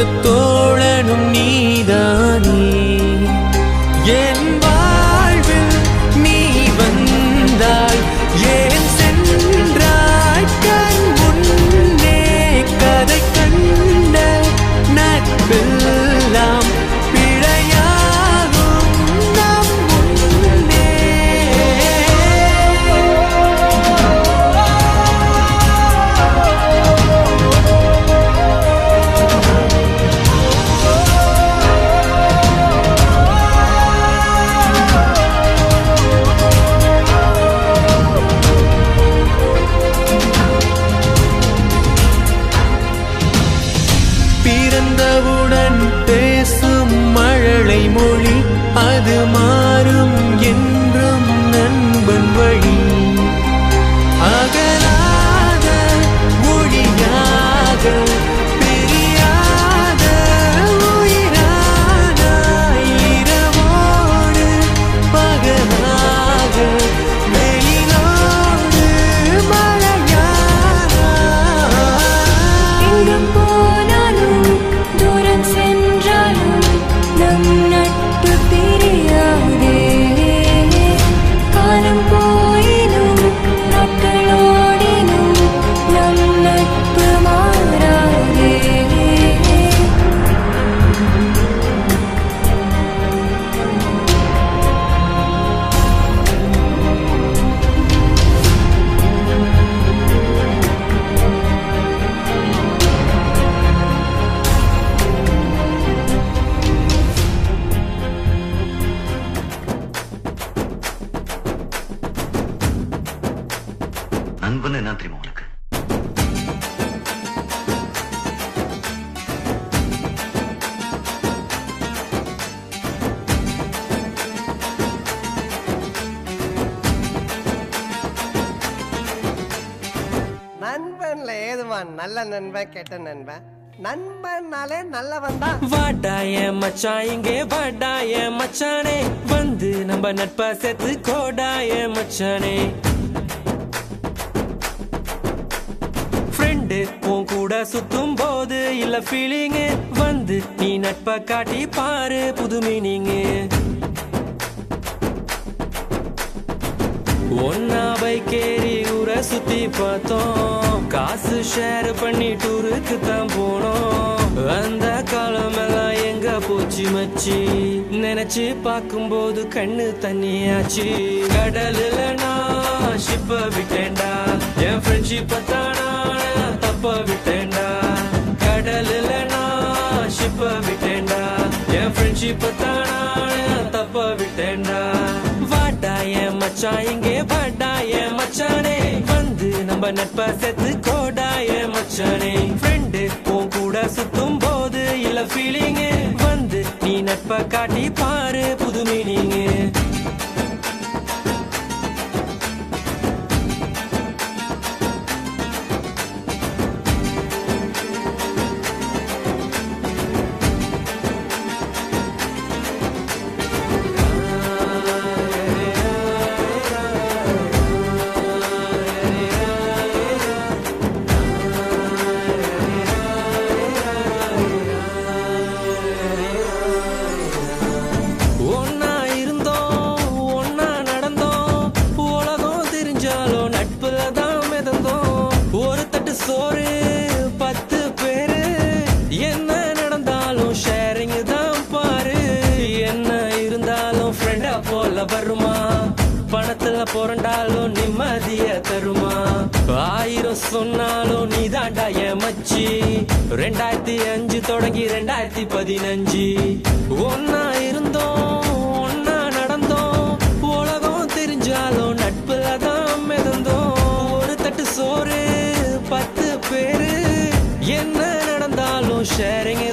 தோழனும் நீதானே என் வாழ்வில் நீ வந்தாய் ஏன் சென்றாய் கண் முன்னே கதை கண்ட நட்பெல்லாம் பிழையாகும் நம் முன்னே பிறந்தவுடன் பேசும் மழலை மொழி அது மாறும் என்றும் நண்பன் வழி அகலாத மொழியாக பிரியாத உயிரானாய் இரவோடு பகலாக வெயிலோடு மழையானாய் எங்கும் போனாலும் தூரம் சென்றாலும் நம் நட்பு பிரியாதே காலம் போயினும் நாட்கள் ஓடினும் நம் நட்பு மாறாதே நண்பன் என்ன தெரியுமா உனக்கு நண்பன்ல ஏதுவான் நல்ல நண்பன் கெட்ட நண்பன் நண்பன்னாலே நல்லவன் தான் வாடாய மச்சான் இங்கே வாடாய மச்சானே வந்து நம்ம நட்பா சேர்த்து கோடாய மச்சானே ஃப்ரெண்டு உன் கூட சுத்தும் போது இல்ல ஃபீலிங் வந்து நீ நட்பை காட்டி பாரு புது மீனிங்கு ஒன்னா பைக்கேறி ஊரை சுத்தி பார்த்தோம் காசு ஷேர் பண்ணி டூருக்கு தான் போனோம் அந்த காலம் எல்லாம் எங்க போச்சு மச்சி நினைச்சு பார்க்கும்போது கண்ணு தண்ணியாச்சு கடலுல நான் ஷிப்ப விட்டேன்டா என் ஃப்ரெண்ட்ஷிப்ப தானா தப்ப விட்டேன்டா கடலுல நான் ஷிப்ப விட்டேன்டா என் ஃப்ரெண்ட்ஷிப்ப தானா தப்ப விட்டேன்டா வாடா என் மச்சான் இங்கே வாடா என் மச்சானே வந்து நம்ம நட்பை சேர்த்து கோடா என் மச்சானே ஃப்ரெண்டு உன் கூட சுத்தும் போது இல்ல ஃபீலிங் வந்து நீ நட்பை காட்டி பாரு புது மீனிங்கு ஒன்னா இருந்தோம் ஒன்னா நடந்தோம் உலகம் தெரிஞ்சாலும் நட்புல தான் மிதந்தோம் ஒரு தட்டு சோறு பத்து பேரு என்ன நடந்தாலும் ஷேரிங் தான் பாரு என்ன இருந்தாலும் ஃப்ரெண்டா போல வருமா பணத்துல புரண்டாலும் நிம்மதிய தருமா ஆயிரம் சொன்னாலும் நீ தாண்டா என் மச்சி ரெண்டாயிரத்தி அஞ்சு தொடங்கி ரெண்டாயிரத்தி பதினஞ்சு ஒன்னா இருந்தோம் ஒன்னா நடந்தோம் உலகம் தெரிஞ்சாலும் நட்புல தான் மிதந்தோம் ஒரு தட்டு சோறு பத்து பேரு என்ன நடந்தாலும் ஷேரிங்